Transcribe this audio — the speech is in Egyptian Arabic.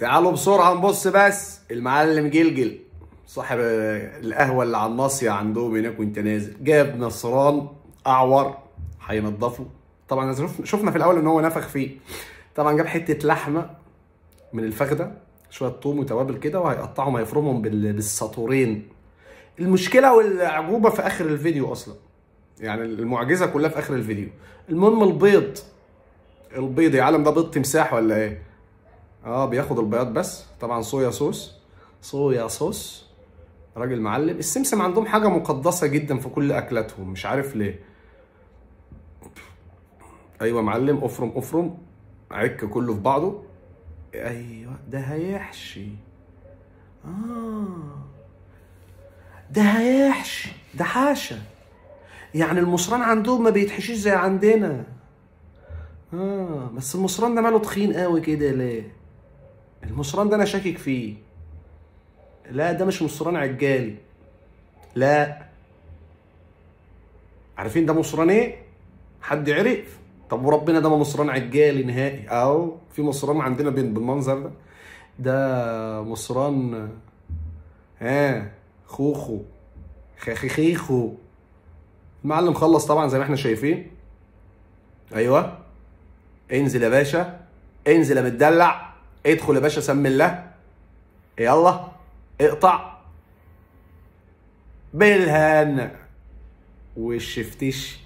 تعالوا بسرعة نبص بس المعلم جلجل صاحب القهوة اللي على الناصية عندهم هناك وانت نازل جاب نصران أعور هينضفه طبعا شف- شفنا في الأول إن هو نفخ فيه طبعا جاب حتة لحمة من الفخدة شوية توم وتوابل كده وهيقطعهم هيفرمهم بال- بالساطورين المشكلة والعجوبة في آخر الفيديو أصلا يعني المعجزة كلها في آخر الفيديو المهم البيض البيض يا عالم ده بيض تمساح ولا ايه؟ اه بياخد البياض بس طبعا صويا صوص صويا صوص راجل معلم السمسم عندهم حاجه مقدسه جدا في كل اكلاتهم مش عارف ليه ايوه معلم افرم افرم عك كله في بعضه ايوه ده هيحشي اه ده هيحشي ده حاشا يعني المصران عندهم ما بيتحشيش زي عندنا اه بس المصران ده ماله تخين قوي كده ليه المصران ده انا شاكك فيه لا ده مش مصران عجالي لا عارفين ده مصران ايه حد عرف طب وربنا ده ما مصران عجالي نهائي اهو في مصران عندنا بين- بالمنظر ده ده مصران ها خوخو خيخيخو المعلم خلص طبعا زي ما احنا شايفين ايوه انزل يا باشا انزل يا متدلع ادخل يا باشا سم الله يلا اقطع بالهنا والشفتيش